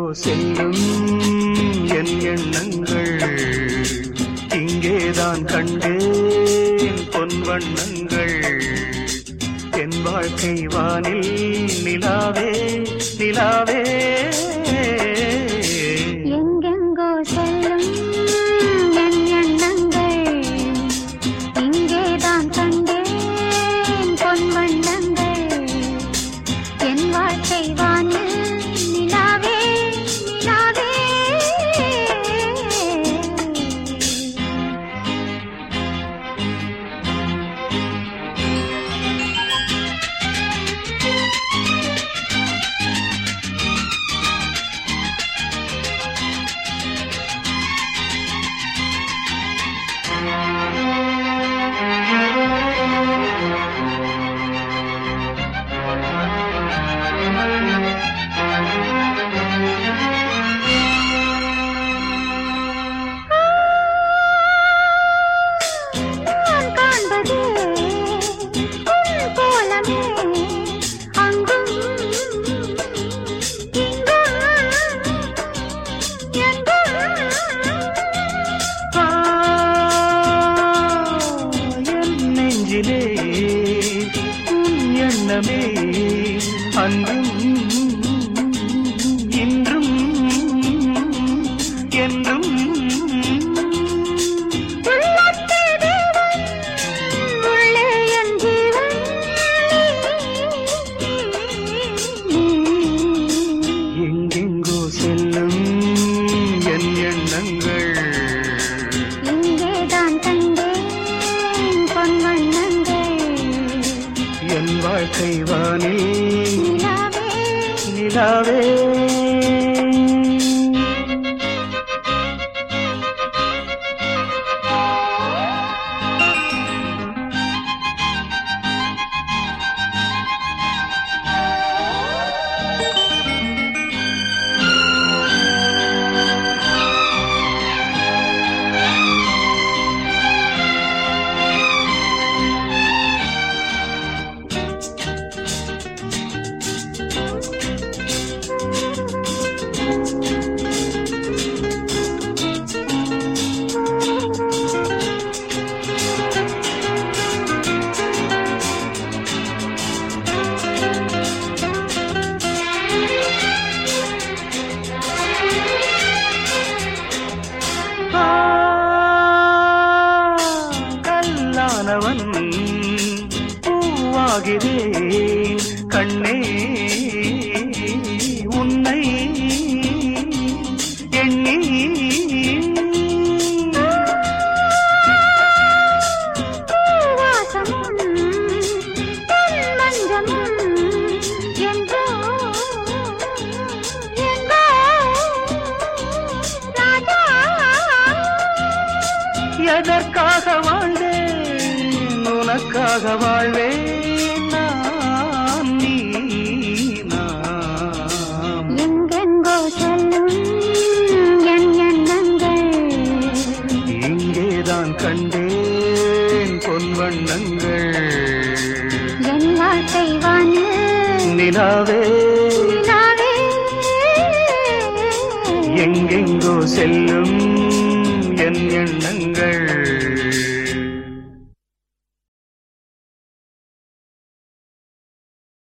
செல்லும் என் எண்ணங்கள் இங்கேதான் கண்டேன் பொன் வண்ணங்கள் என் வாழ்க்கை வானில் நிலாவே நிலாவே எங்கெங்கோ செல்லும் என் எண்ணங்கள் இங்கேதான் கண்டேன் பொன் வண்ணங்கள் என் வாழ்க்கை வானில் நிலாவே நிலாவே நான் காண்பது உன் கோலமே அங்கும் இங்கும் எங்கும் ஆ, என் நெஞ்சிலே உன் எண்ணமே அன்றும் இன்றும் என்றும் உள்ளத்தே தேவன் உள்ளே என் ஜீவன் நீ. எங்கெங்கோ செல்லும் என் எண்ணங்கள் இங்கேதான் கண்டேன் பொன் வண்ணங்கள் என் வாழ்க்கை வானில் நிலாவே நிலாவே ஆ, கல்லானவன் பூவாகிறேன் கண்ணே உன்னை எண்ணி வாசமும் பொன் மஞ்சமும் என்றோ எங்கோ ராஜா எதற்காக வாழ்ந்தேன் உனக்காக வாழ்வேன் நான் நீ நாம் எங்கெங்கோ செல்லும் என் எண்ணங்கள் இங்கேதான் கண்டேன் பொன் வண்ணங்கள் என் வாழ்க்கை வானில் நிலாவே நிலாவே எங்கெங்கோ செல்லும் என் எண்ணங்கள்